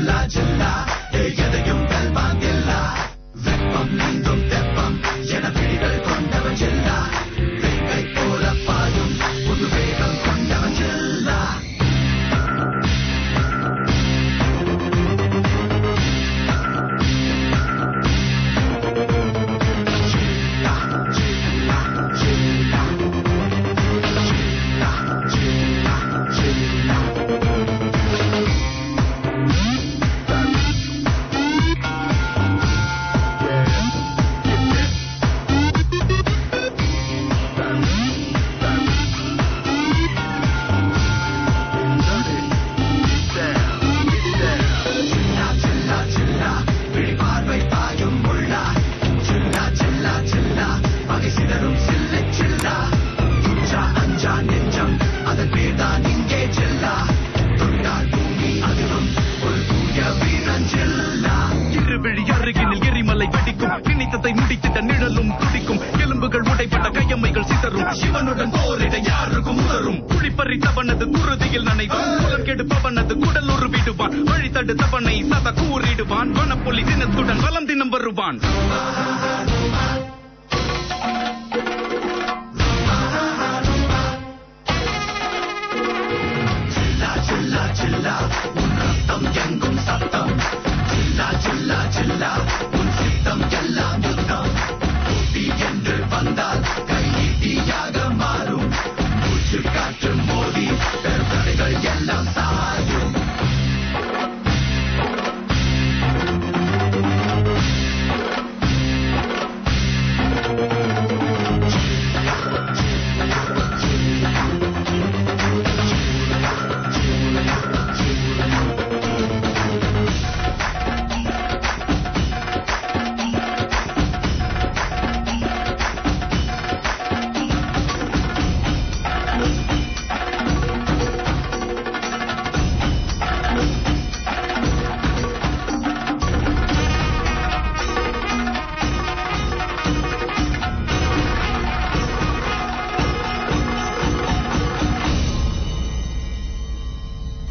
சில்லா சில்லா ஏய், எதையும் வெல்வாங்கில்லா வெப்பம் நீங்கும் தெப்பம் என பிடிகள் கொண்டவன் சில்லா வேங்கை போல பாயும் புது வேகம் கொண்டவன் சில்லா சில்லா சில்லா சில்லா விழி பார்வை பாயும் முள்ளா சில்லா சில்லா சில்லா பகை சிதறும் சில்லு சில்லா துச்சா அஞ்சா நெஞ்சம் அதன் பேர்தான் இங்கே சில்லா துண்டால் பூமி அதிரும் ஒரு தூய வீரன் சில்லா இருவிழி அருகினில் எரிமலை வெடிக்கும் நினைத்ததை முடித்திட்ட நிழலும் துடிக்கும் எலும்புகள் உடைப்பட்ட கையம்மைகள் சிதறும் சிவனுடன் போரிட யாருக்கும் உதரும் குளிப்பறித்தவனது குருதியில் நனைவான் குலம் கெடுப்பவனது குடல் ஒரு விடுவான் வழி தடுத்தவனை சத கூறிடுவான் வனப்புலி தினத்துடன் வலம் தினம் வருவான் சில்லா சில்லா சில்லா உன் ரத்தம் எங்கும் சத்தம் சில்லா சில்லா சில்லா